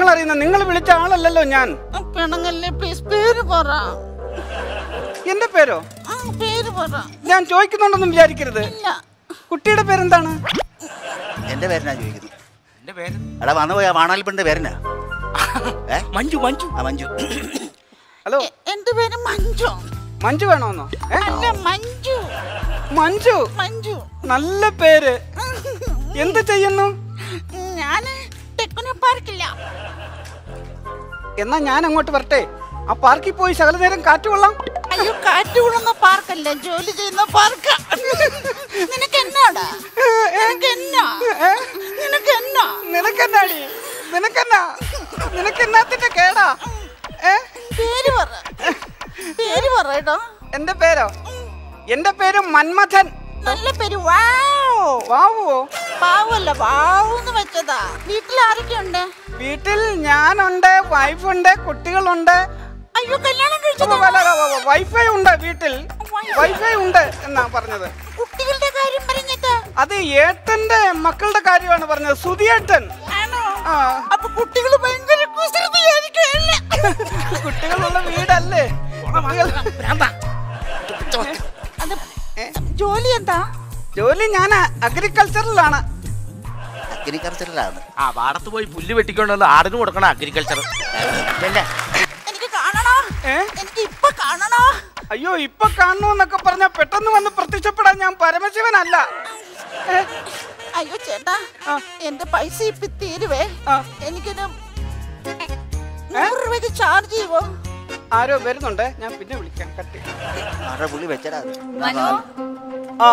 നിങ്ങൾ അറിയുന്നത് നിങ്ങൾ വിളിച്ച ആളല്ലല്ലോ ഞാൻ പിണങ്ങല്ലേ പ്ലീസ് പേര് പറ എന്റെ പേരോ ആ പേര് പറ ഞാൻ ചോദിക്കുന്നുണ്ടെന്നും വിചാരിക്കരുത് ഇല്ല കുട്ടിയുടെ പേരെന്താണ് എന്റെ പേരെന്നാ ചോദിക്കുന്നത് എന്റെ പേര് എടാ വന്നു പോയ വാണാലിപ്പിന്റെ പേരെന്നാ ഏ മഞ്ജു മഞ്ജു ആ മഞ്ജു ഹലോ എ- എന്റെ പേര് മഞ്ജു മഞ്ജു വേണോന്നോ ഏ അല്ല മഞ്ജു മഞ്ജു മഞ്ജു നല്ല പേര് എന്ത് ചെയ്യുന്നു ഞാന് ടെക്നോ പാർക്കില്ല എന്നാ ഞാൻ അങ്ങോട്ട് വരട്ടെ ആ പാർക്കിൽ പോയി ശകല നേരം കാറ്റ് കൊള്ളാം അയ്യോ കാറ്റ് കൊള്ളുന്ന പാർക്കല്ല ജോലി ചെയ്യുന്ന പാർക്ക നിനക്ക് എന്നാടാ നിനക്ക് എന്നാ നിനക്ക് എന്നാ നിനക്കെന്നാടി നിനക്കെന്നാ നിനക്കെന്നാത്തിന്റെ കേടാ ഏ പേര് പറ പേര് പറയട്ടോ എന്റെ പേരോ എന്റെ പേര് മന്മഥൻ നല്ല പേര് വാവ് വാവുവോ പാവല്ല വാവൂന്ന് വെച്ചതാ വീട്ടിൽ ആരൊക്കെയുണ്ട് വീട്ടിൽ ഞാനുണ്ട് വൈഫുണ്ട് കുട്ടികളുണ്ട് അയ്യോ കല്യാണം അപ്പൊ കഴിച്ചതാ വല- വ- വ- വൈഫൈ ഉണ്ട് വീട്ടിൽ വൈഫൈ ഉണ്ട് എന്നാ പറഞ്ഞത് കുട്ടികളുടെ കാര്യം പറഞ്ഞിട്ട് അത് ഏട്ടന്റെ മക്കളുടെ കാര്യമാണ് പറഞ്ഞത് സുധിയേട്ടൻ ആണോ ആ അപ്പൊ കുട്ടികൾ ഭയങ്കര കുസൃതിയായിരിക്കും അല്ലേ കുട്ടികളുള്ള വീടല്ലേ കുട്ടികൾ അത് ജോലി എന്താ ജോലി ഞാൻ അഗ്രികൾച്ചറിലാണ് അഗ്രികൾച്ചറിലാണ് ആ പാടത്ത് പോയി പുല്ല് വെട്ടിക്കൊണ്ടുവന്ന് ആടിന് കൊടുക്കണം അഗ്രികൾച്ചർ ഇതല്ലേ എനിക്ക് കാണണോ ഏ? എനിക്ക് ഇപ്പൊ കാണണോ അയ്യോ ഇപ്പൊ കാണണമെന്നൊക്കെ പറഞ്ഞ പെട്ടെന്ന് വന്ന് പ്രത്യക്ഷപ്പെടാൻ ഞാൻ പരമശിവനല്ല ഏ? അയ്യോ ചേട്ടാ ആ. എന്റെ പൈസ ഇപ്പൊ തീരുവേ ആ. എനിക്കൊരു നൂറ് രൂപയ്ക്ക് ചാർജ് ചെയ്യുവോ ആരോ വരുന്നുണ്ട് ഞാൻ പിന്നെ വിളിക്കാം കട്ടി ആരുടെ പുള്ളി വെച്ചടാ അത്. മനു ആ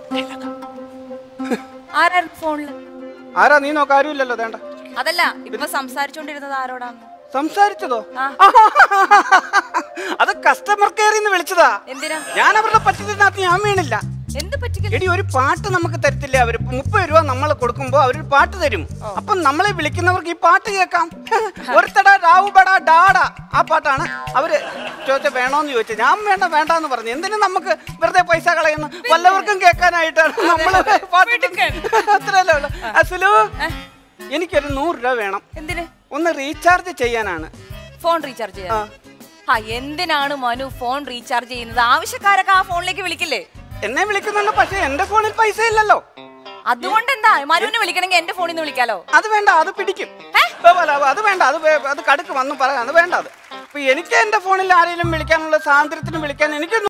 ആരായിരുന്നു ഫോണില് ആരാ നീ നോക്ക ആരുമില്ലല്ലോ വേണ്ട അതല്ല ഇപ്പൊ സംസാരിച്ചോണ്ടിരുന്നത് ആരോടാന്ന് സംസാരിച്ചതോ ആ. അത് കസ്റ്റമർ കെയറിൽ നിന്ന് വിളിച്ചതാ എന്തിനാ ഞാൻ അവരുടെ പറ്റത്തിനകത്ത് ഞാൻ വീണില്ല എന്ത് പറ്റിക്കൽ എടി ഒരു പാട്ട് നമുക്ക് തരത്തില്ല അവര് മുപ്പത് രൂപ നമ്മൾ കൊടുക്കുമ്പോ അവര് പാട്ട് തരും അപ്പം നമ്മളെ വിളിക്കുന്നവർക്ക് ഈ പാട്ട് കേൾക്കാം ഒരുത്തടാ രാവുബടാ ഡാടാ ആ പാട്ടാണ് അവര് ചോദിച്ച വേണോന്ന് ചോദിച്ചു ഞാൻ വേണ്ട വേണ്ടാന്ന് പറഞ്ഞു എന്തിനു നമുക്ക് വെറുതെ പൈസ കളയുന്നു വല്ലവർക്കും കേൾക്കാനായിട്ടാണ് നമ്മൾ പാട്ട് അത്രയല്ലേ ഉള്ളു അസുലു എനിക്കൊരു നൂറ് രൂപ വേണം എന്തിന് ഒന്ന് റീചാർജ് ചെയ്യാനാണ് ഫോൺ റീചാർജ് ചെയ്യാൻ ആ എന്തിനാണ് മനു ഫോൺ റീചാർജ് ചെയ്യുന്നത് ആവശ്യക്കാരൊക്കെ ആ ഫോണിലേക്ക് വിളിക്കില്ലേ എന്നെ വിളിക്കുന്നുണ്ട് പക്ഷെ എന്റെ ഫോണിൽ പൈസ ഇല്ലല്ലോ അതുകൊണ്ട് എന്താ മനുവിനെ വിളിക്കണമെങ്കിൽ എന്റെ ഫോണിൽ നിന്ന് വിളിക്കാലോ അത് വേണ്ട അത് പിടിക്കും ബ- ബ- അത് വേണ്ട അത് വേ- അത് കടുക്ക് വന്ന് പറയാം അത് വേണ്ട അത് അപ്പൊ എനിക്ക് എന്റെ ഫോണിൽ ആരെങ്കിലും വിളിക്കാനുള്ള സ്വാതന്ത്ര്യത്തിന് വിളിക്കാൻ എനിക്ക്